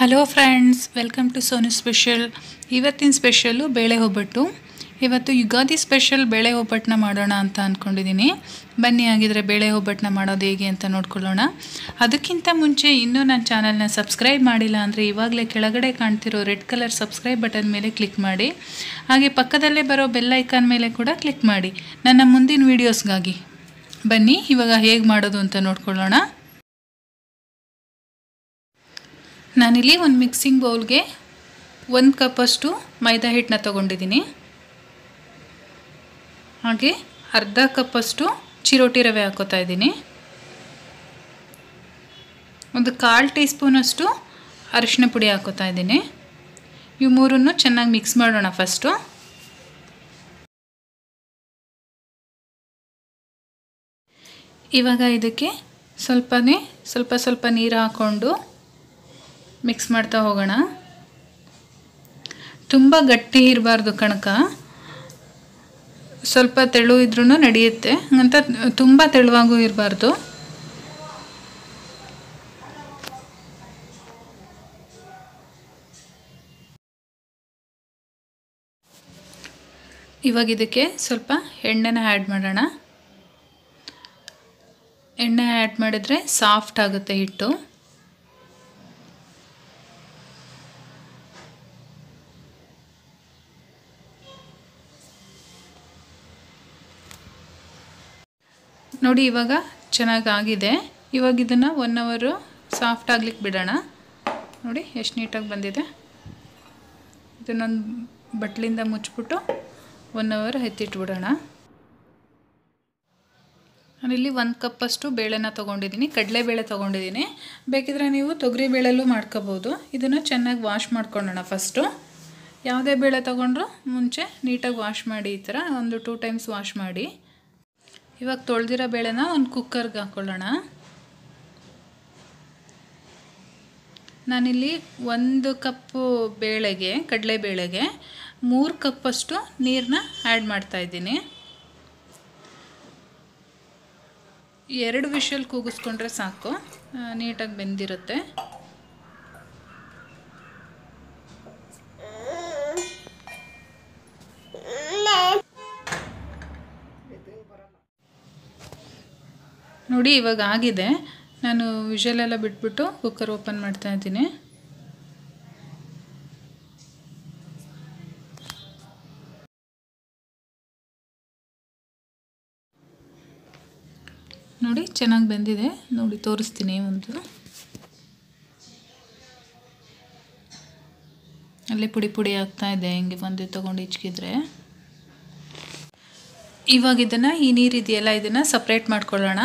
hello friends welcome to Sonu special ಇವತ್ತಿನ special ಬೇಳೆ ಒಬ್ಬಟ್ಟು ಇವತ್ತು ಯುಗಾದಿ ಸ್ಪೆಷಲ್ ಬೇಳೆ ಒಬ್ಬಟ್ಟನ್ನ ಮಾಡೋಣ ಅಂತ ಅಂದ್ಕೊಂಡಿದ್ದೀನಿ ಬನ್ನಿ ಹಾಗಿದ್ರೆ ಬೇಳೆ ಒಬ್ಬಟ್ಟನ್ನ ಮಾಡೋದು ಹೇಗೆ ಅಂತ ನೋಡ್ಕೊಳ್ಳೋಣ ಅದಕ್ಕಿಂತ ಮುಂಚೆ ಇನ್ನೂ ನನ್ನ ಚಾನಲ್ನ ಸಬ್ಸ್ಕ್ರೈಬ್ ಮಾಡಿಲ್ಲ ಅಂದರೆ ಇವಾಗಲೇ ಕೆಳಗಡೆ ಕಾಣ್ತಿರೋ ರೆಡ್ ಕಲರ್ ಸಬ್ಸ್ಕ್ರೈಬ್ ಬಟನ್ ಮೇಲೆ ಕ್ಲಿಕ್ ಮಾಡಿ ಹಾಗೆ ಪಕ್ಕದಲ್ಲೇ ಬರೋ ಬೆಲ್ ಐಕಾನ್ ಮೇಲೆ ಕೂಡ ಕ್ಲಿಕ್ ಮಾಡಿ ನನ್ನ ಮುಂದಿನ ವೀಡಿಯೋಸ್ಗಾಗಿ ಬನ್ನಿ ಇವಾಗ ಹೇಗೆ ಮಾಡೋದು ಅಂತ ನೋಡ್ಕೊಳ್ಳೋಣ ನಾನಿಲ್ಲಿ ಒಂದು ಮಿಕ್ಸಿಂಗ್ ಬೌಲ್ಗೆ ಒಂದು ಕಪ್ಪಷ್ಟು ಮೈದಾ ಹಿಟ್ಟನ್ನ ತೊಗೊಂಡಿದ್ದೀನಿ ಹಾಗೆ ಅರ್ಧ ಕಪ್ಪಷ್ಟು ಚಿರೋಟಿ ರವೆ ಹಾಕೋತಾ ಇದ್ದೀನಿ ಒಂದು ಕಾಲು ಟೀ ಸ್ಪೂನಷ್ಟು ಅರಿಶಿನ ಪುಡಿ ಹಾಕೋತಾ ಇದ್ದೀನಿ ಇವು ಮೂರನ್ನು ಚೆನ್ನಾಗಿ ಮಿಕ್ಸ್ ಮಾಡೋಣ ಫಸ್ಟು ಇವಾಗ ಇದಕ್ಕೆ ಸ್ವಲ್ಪನೇ ಸ್ವಲ್ಪ ಸ್ವಲ್ಪ ನೀರು ಹಾಕ್ಕೊಂಡು ಮಿಕ್ಸ್ ಮಾಡ್ತಾ ಹೋಗೋಣ ತುಂಬ ಗಟ್ಟಿ ಇರಬಾರ್ದು ಕಣಕ ಸ್ವಲ್ಪ ತೆಳು ಇದ್ರೂ ನಡೆಯುತ್ತೆ ಅಂತ ತುಂಬ ತೆಳುವಾಗೂ ಇರಬಾರ್ದು ಇವಾಗ ಇದಕ್ಕೆ ಸ್ವಲ್ಪ ಎಣ್ಣೆನ ಆ್ಯಡ್ ಮಾಡೋಣ ಎಣ್ಣೆ ಆ್ಯಡ್ ಮಾಡಿದ್ರೆ ಸಾಫ್ಟ್ ಆಗುತ್ತೆ ಹಿಟ್ಟು ನೋಡಿ ಇವಾಗ ಚೆನ್ನಾಗಿ ಆಗಿದೆ ಇವಾಗ ಇದನ್ನು ಒನ್ ಅವರು ಸಾಫ್ಟ್ ಆಗ್ಲಿಕ್ಕೆ ಬಿಡೋಣ ನೋಡಿ ಎಷ್ಟು ನೀಟಾಗಿ ಬಂದಿದೆ ಇದನ್ನೊಂದು ಬಟ್ಲಿಂದ ಮುಚ್ಚಿಬಿಟ್ಟು ಒನ್ ಅವರ್ ಎತ್ತಿಟ್ಬಿಡೋಣ ನಾನಿಲ್ಲಿ ಒಂದು ಕಪ್ಪಷ್ಟು ಬೇಳೆನ ತೊಗೊಂಡಿದ್ದೀನಿ ಕಡಲೆಬೇಳೆ ತೊಗೊಂಡಿದ್ದೀನಿ ಬೇಕಿದ್ರೆ ನೀವು ತೊಗರಿ ಬೇಳೆಲ್ಲೂ ಮಾಡ್ಕೋಬೋದು ಇದನ್ನು ಚೆನ್ನಾಗಿ ವಾಶ್ ಮಾಡ್ಕೊಳ್ಳೋಣ ಫಸ್ಟು ಯಾವುದೇ ಬೇಳೆ ತೊಗೊಂಡ್ರು ಮುಂಚೆ ನೀಟಾಗಿ ವಾಶ್ ಮಾಡಿ ಈ ಥರ ಒಂದು ಟೂ ಟೈಮ್ಸ್ ವಾಶ್ ಮಾಡಿ ಇವಾಗ ತೊಳೆದಿರೋ ಬೇಳೆನ ಒಂದು ಕುಕ್ಕರ್ಗೆ ಹಾಕ್ಕೊಳ್ಳೋಣ ನಾನಿಲ್ಲಿ ಒಂದು ಕಪ್ಪು ಬೇಳೆಗೆ ಕಡಲೆಬೇಳೆಗೆ ಮೂರು ಕಪ್ಪಷ್ಟು ನೀರನ್ನ ಆ್ಯಡ್ ಮಾಡ್ತಾಯಿದ್ದೀನಿ ಎರಡು ವಿಷಲ್ ಕೂಗಿಸ್ಕೊಂಡ್ರೆ ಸಾಕು ನೀಟಾಗಿ ಬೆಂದಿರುತ್ತೆ ನೋಡಿ ಇವಾಗ ಆಗಿದೆ ನಾನು ವಿಷಲೆಲ್ಲ ಬಿಟ್ಬಿಟ್ಟು ಕುಕ್ಕರ್ ಓಪನ್ ಮಾಡ್ತಾ ಇದ್ದೀನಿ ನೋಡಿ ಚೆನ್ನಾಗಿ ಬೆಂದಿದೆ ನೋಡಿ ತೋರಿಸ್ತೀನಿ ಒಂದು ಅಲ್ಲೇ ಪುಡಿ ಪುಡಿ ಆಗ್ತಾ ಇದೆ ಹಿಂಗೆ ಒಂದು ತೊಗೊಂಡು ಇಚ್ಕಿದ್ರೆ ಇವಾಗ ಇದನ್ನು ಈ ನೀರಿದೆಯಲ್ಲ ಇದನ್ನು ಸಪ್ರೇಟ್ ಮಾಡ್ಕೊಳ್ಳೋಣ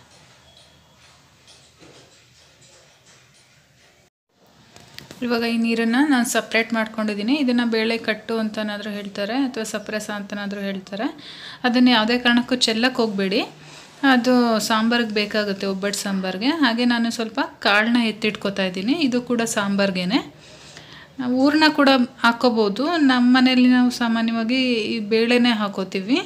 ಇವಾಗ ಈ ನೀರನ್ನು ನಾನು ಸಪ್ರೇಟ್ ಮಾಡ್ಕೊಂಡಿದ್ದೀನಿ ಇದನ್ನು ಬೇಳೆ ಕಟ್ಟು ಅಂತನಾದರೂ ಹೇಳ್ತಾರೆ ಅಥವಾ ಸಪ್ರೆಸ ಅಂತನಾದರೂ ಹೇಳ್ತಾರೆ ಅದನ್ನು ಯಾವುದೇ ಕಾರಣಕ್ಕೂ ಚೆಲ್ಲಕ್ಕೆ ಹೋಗಬೇಡಿ ಅದು ಸಾಂಬಾರಿಗೆ ಬೇಕಾಗುತ್ತೆ ಒಬ್ಬಟ್ಟು ಸಾಂಬಾರಿಗೆ ಹಾಗೆ ನಾನು ಸ್ವಲ್ಪ ಕಾಳನ್ನ ಎತ್ತಿಟ್ಕೋತಾ ಇದ್ದೀನಿ ಇದು ಕೂಡ ಸಾಂಬಾರ್ಗೆ ಊರನ್ನ ಕೂಡ ಹಾಕೋಬೋದು ನಮ್ಮ ಮನೆಯಲ್ಲಿ ನಾವು ಸಾಮಾನ್ಯವಾಗಿ ಈ ಬೇಳೆನೇ ಹಾಕೋತೀವಿ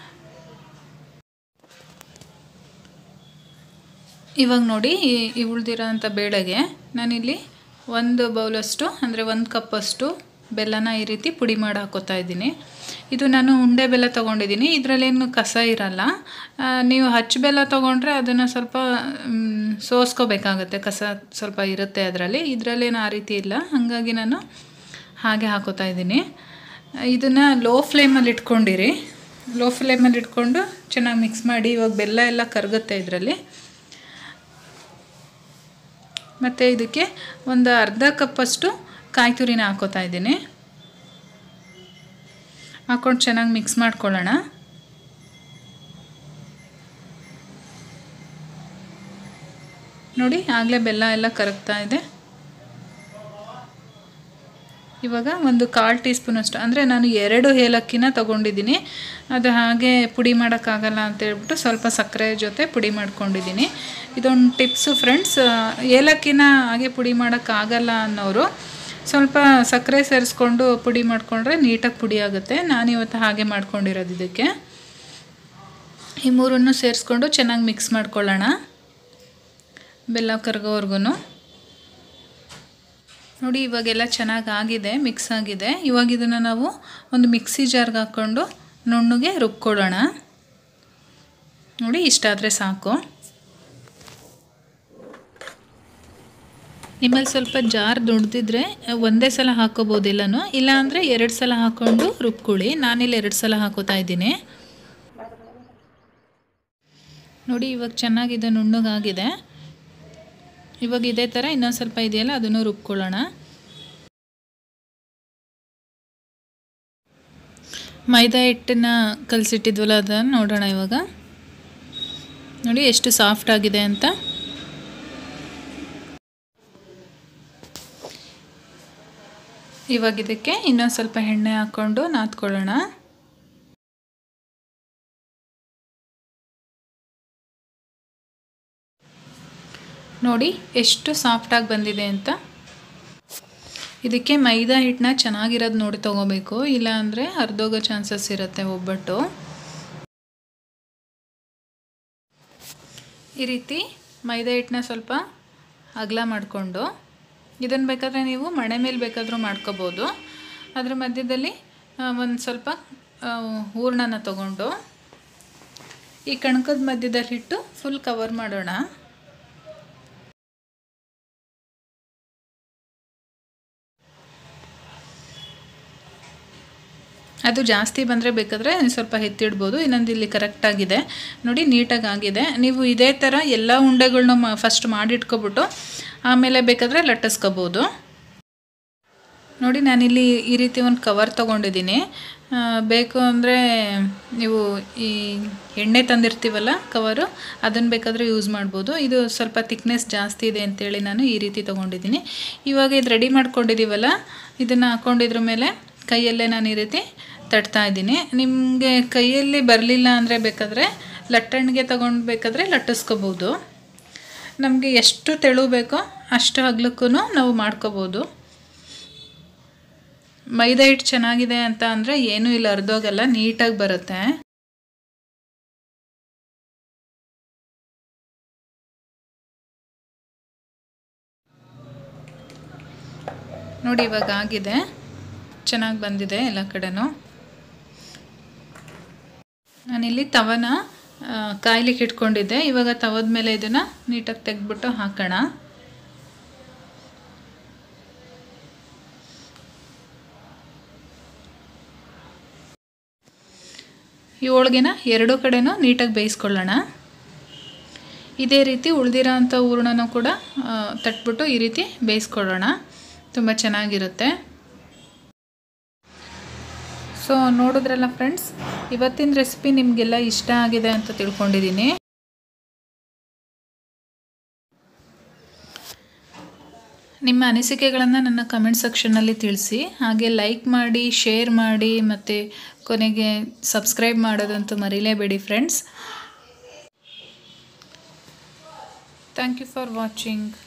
ಇವಾಗ ನೋಡಿ ಈ ಉಳಿದಿರೋ ಅಂಥ ಬೇಳೆಗೆ ನಾನಿಲ್ಲಿ ಒಂದು ಬೌಲಷ್ಟು ಅಂದರೆ ಒಂದು ಕಪ್ಪಷ್ಟು ಬೆಲ್ಲನ ಈ ರೀತಿ ಪುಡಿ ಮಾಡಿ ಹಾಕೋತಾ ಇದ್ದೀನಿ ಇದು ನಾನು ಉಂಡೆ ಬೆಲ್ಲ ತೊಗೊಂಡಿದ್ದೀನಿ ಇದರಲ್ಲೇನು ಕಸ ಇರಲ್ಲ ನೀವು ಹಚ್ಚ ಬೆಲ್ಲ ತೊಗೊಂಡ್ರೆ ಅದನ್ನು ಸ್ವಲ್ಪ ಸೋಸ್ಕೋಬೇಕಾಗತ್ತೆ ಕಸ ಸ್ವಲ್ಪ ಇರುತ್ತೆ ಅದರಲ್ಲಿ ಇದರಲ್ಲೇನು ಆ ರೀತಿ ಇಲ್ಲ ಹಾಗಾಗಿ ನಾನು ಹಾಗೆ ಹಾಕೋತಾ ಇದ್ದೀನಿ ಇದನ್ನು ಲೋ ಫ್ಲೇಮಲ್ಲಿ ಇಟ್ಕೊಂಡಿರಿ ಲೋ ಫ್ಲೇಮಲ್ಲಿ ಇಟ್ಕೊಂಡು ಚೆನ್ನಾಗಿ ಮಿಕ್ಸ್ ಮಾಡಿ ಇವಾಗ ಬೆಲ್ಲ ಎಲ್ಲ ಕರಗುತ್ತೆ ಇದರಲ್ಲಿ ಮತ್ತು ಇದಕ್ಕೆ ಒಂದು ಅರ್ಧ ಕಪ್ಪಷ್ಟು ಕಾಯಿ ತುರಿನ ಹಾಕೋತಾ ಇದ್ದೀನಿ ಹಾಕ್ಕೊಂಡು ಚೆನ್ನಾಗಿ ಮಿಕ್ಸ್ ಮಾಡ್ಕೊಳ್ಳೋಣ ನೋಡಿ ಆಗಲೇ ಬೆಲ್ಲ ಎಲ್ಲ ಕರಗ್ತಾ ಇದೆ ಇವಾಗ ಒಂದು ಕಾಲು ಟೀ ಸ್ಪೂನಷ್ಟು ಅಂದರೆ ನಾನು ಎರಡು ಏಲಕ್ಕಿನ ತೊಗೊಂಡಿದ್ದೀನಿ ಅದು ಹಾಗೆ ಪುಡಿ ಮಾಡೋಕ್ಕಾಗಲ್ಲ ಅಂತ ಹೇಳ್ಬಿಟ್ಟು ಸ್ವಲ್ಪ ಸಕ್ಕರೆ ಜೊತೆ ಪುಡಿ ಮಾಡ್ಕೊಂಡಿದ್ದೀನಿ ಇದೊಂದು ಟಿಪ್ಸು ಫ್ರೆಂಡ್ಸ್ ಏಲಕ್ಕಿನ ಹಾಗೆ ಪುಡಿ ಮಾಡೋಕ್ಕಾಗಲ್ಲ ಅನ್ನೋರು ಸ್ವಲ್ಪ ಸಕ್ಕರೆ ಸೇರಿಸ್ಕೊಂಡು ಪುಡಿ ಮಾಡಿಕೊಂಡ್ರೆ ನೀಟಾಗಿ ಪುಡಿ ಆಗುತ್ತೆ ನಾನಿವತ್ತು ಹಾಗೆ ಮಾಡ್ಕೊಂಡಿರೋದು ಇದಕ್ಕೆ ಈ ಮೂರನ್ನು ಸೇರಿಸ್ಕೊಂಡು ಚೆನ್ನಾಗಿ ಮಿಕ್ಸ್ ಮಾಡ್ಕೊಳ್ಳೋಣ ಬೆಲ್ಲ ಕರಗೋವರೆಗೂ ನೋಡಿ ಇವಾಗೆಲ್ಲ ಚೆನ್ನಾಗಿ ಆಗಿದೆ ಮಿಕ್ಸ್ ಆಗಿದೆ ಇವಾಗ ಇದನ್ನು ನಾವು ಒಂದು ಮಿಕ್ಸಿ ಜಾರ್ಗೆ ಹಾಕ್ಕೊಂಡು ನುಣ್ಣಗೆ ರುಬ್ಕೊಳ್ಳೋಣ ನೋಡಿ ಇಷ್ಟಾದರೆ ಸಾಕು ನಿಮ್ಮಲ್ಲಿ ಸ್ವಲ್ಪ ಜಾರ್ ದೊಡ್ದಿದ್ರೆ ಒಂದೇ ಸಲ ಹಾಕೋಬೋದು ಎಲ್ಲನೂ ಇಲ್ಲ ಅಂದರೆ ಎರಡು ಸಲ ಹಾಕ್ಕೊಂಡು ರುಬ್ಕೊಳ್ಳಿ ನಾನಿಲ್ಲಿ ಎರಡು ಸಲ ಹಾಕೋತಾ ಇದ್ದೀನಿ ನೋಡಿ ಇವಾಗ ಚೆನ್ನಾಗಿದೆ ನುಣ್ಣಗಾಗಿದೆ ಇವಾಗ ಇದೇ ಥರ ಇನ್ನೊಂದು ಸ್ವಲ್ಪ ಇದೆಯಲ್ಲ ಅದನ್ನು ರುಬ್ಕೊಳ್ಳೋಣ ಮೈದಾ ಹಿಟ್ಟನ್ನ ಕಲಸಿಟ್ಟಿದ್ವಲ್ಲ ಅದನ್ನು ನೋಡೋಣ ಇವಾಗ ನೋಡಿ ಎಷ್ಟು ಸಾಫ್ಟ್ ಆಗಿದೆ ಅಂತ ಇವಾಗ ಇದಕ್ಕೆ ಇನ್ನೊಂದು ಸ್ವಲ್ಪ ಎಣ್ಣೆ ಹಾಕ್ಕೊಂಡು ನಾದ್ಕೊಳ್ಳೋಣ ನೋಡಿ ಎಷ್ಟು ಸಾಫ್ಟಾಗಿ ಬಂದಿದೆ ಅಂತ ಇದಕ್ಕೆ ಮೈದಾ ಹಿಟ್ಟನ್ನ ಚೆನ್ನಾಗಿರೋದು ನೋಡಿ ತೊಗೋಬೇಕು ಇಲ್ಲ ಅಂದರೆ ಹರಿದೋಗೋ ಚಾನ್ಸಸ್ ಇರುತ್ತೆ ಒಬ್ಬಟ್ಟು ಈ ರೀತಿ ಮೈದಾ ಹಿಟ್ಟನ್ನ ಸ್ವಲ್ಪ ಅಗಲ ಮಾಡಿಕೊಂಡು ಇದನ್ನು ಬೇಕಾದರೆ ನೀವು ಮಣೆ ಮೇಲೆ ಬೇಕಾದರೂ ಮಾಡ್ಕೋಬೋದು ಅದ್ರ ಮಧ್ಯದಲ್ಲಿ ಒಂದು ಸ್ವಲ್ಪ ಹೂರ್ಣನ ತಗೊಂಡು ಈ ಕಣಕದ ಮಧ್ಯದಲ್ಲಿ ಇಟ್ಟು ಫುಲ್ ಕವರ್ ಮಾಡೋಣ ಅದು ಜಾಸ್ತಿ ಬಂದರೆ ಬೇಕಾದರೆ ಸ್ವಲ್ಪ ಎತ್ತಿಡ್ಬೋದು ಇನ್ನೊಂದು ಇಲ್ಲಿ ಕರೆಕ್ಟಾಗಿದೆ ನೋಡಿ ನೀಟಾಗಿ ಆಗಿದೆ ನೀವು ಇದೇ ಥರ ಎಲ್ಲ ಉಂಡೆಗಳ್ನ ಮ ಫಸ್ಟ್ ಮಾಡಿಟ್ಕೊಬಿಟ್ಟು ಆಮೇಲೆ ಬೇಕಾದರೆ ಲಟ್ಟಿಸ್ಕೋಬೋದು ನೋಡಿ ನಾನಿಲ್ಲಿ ಈ ರೀತಿ ಒಂದು ಕವರ್ ತೊಗೊಂಡಿದ್ದೀನಿ ಬೇಕು ಅಂದರೆ ನೀವು ಈ ಎಣ್ಣೆ ತಂದಿರ್ತೀವಲ್ಲ ಕವರು ಅದನ್ನು ಬೇಕಾದರೆ ಯೂಸ್ ಮಾಡ್ಬೋದು ಇದು ಸ್ವಲ್ಪ ತಿಕ್ನೆಸ್ ಜಾಸ್ತಿ ಇದೆ ಅಂತೇಳಿ ನಾನು ಈ ರೀತಿ ತೊಗೊಂಡಿದ್ದೀನಿ ಇವಾಗ ಇದು ರೆಡಿ ಮಾಡ್ಕೊಂಡಿದ್ದೀವಲ್ಲ ಇದನ್ನು ಹಾಕ್ಕೊಂಡಿದ್ರ ಮೇಲೆ ಕೈಯಲ್ಲೇ ನಾನು ಈ ರೀತಿ ತಟ್ತಾ ಇದ್ದೀನಿ ನಿಮಗೆ ಕೈಯಲ್ಲಿ ಬರಲಿಲ್ಲ ಅಂದರೆ ಬೇಕಾದರೆ ಲಟ್ಟಣಿಗೆ ತಗೊಂಡು ಬೇಕಾದರೆ ಲಟ್ಟಿಸ್ಕೋಬೋದು ನಮಗೆ ಎಷ್ಟು ತೆಳು ಬೇಕೋ ಅಷ್ಟು ಅಗ್ಲಕ್ಕೂ ನಾವು ಮಾಡ್ಕೋಬೋದು ಮೈದಾ ಹಿಟ್ಟು ಚೆನ್ನಾಗಿದೆ ಅಂತ ಅಂದರೆ ಏನೂ ಇಲ್ಲ ಅರ್ಧೋಗಲ್ಲ ನೀಟಾಗಿ ಬರುತ್ತೆ ನೋಡಿ ಇವಾಗ ಆಗಿದೆ ಚೆನ್ನಾಗಿ ಬಂದಿದೆ ಎಲ್ಲ ಕಡೆನೂ ನಾನಿಲ್ಲಿ ತವನ ಕಾಯ್ಲಿಕ್ಕೆ ಇಟ್ಕೊಂಡಿದ್ದೆ ಇವಾಗ ತವದ ಮೇಲೆ ಇದನ್ನು ನೀಟಾಗಿ ತೆಗೆದ್ಬಿಟ್ಟು ಹಾಕೋಣ ಈ ಹೋಳ್ಗೆನ ಎರಡೂ ಕಡೆನೂ ನೀಟಾಗಿ ಬೇಯಿಸ್ಕೊಳ್ಳೋಣ ಇದೇ ರೀತಿ ಉಳಿದಿರೋ ಅಂಥ ಹೂರಣನೂ ಕೂಡ ತಟ್ಬಿಟ್ಟು ಈ ರೀತಿ ಬೇಯಿಸ್ಕೊಳ್ಳೋಣ ತುಂಬ ಚೆನ್ನಾಗಿರುತ್ತೆ ಸೊ ನೋಡಿದ್ರಲ್ಲ ಫ್ರೆಂಡ್ಸ್ ಇವತ್ತಿನ ರೆಸಿಪಿ ನಿಮಗೆಲ್ಲ ಇಷ್ಟ ಆಗಿದೆ ಅಂತ ತಿಳ್ಕೊಂಡಿದ್ದೀನಿ ನಿಮ್ಮ ಅನಿಸಿಕೆಗಳನ್ನು ನನ್ನ ಕಮೆಂಟ್ ಸೆಕ್ಷನ್ನಲ್ಲಿ ತಿಳಿಸಿ ಹಾಗೆ ಲೈಕ್ ಮಾಡಿ ಶೇರ್ ಮಾಡಿ ಮತ್ತು ಕೊನೆಗೆ ಸಬ್ಸ್ಕ್ರೈಬ್ ಮಾಡೋದಂತೂ ಮರೀಲೇಬೇಡಿ friends thank you for watching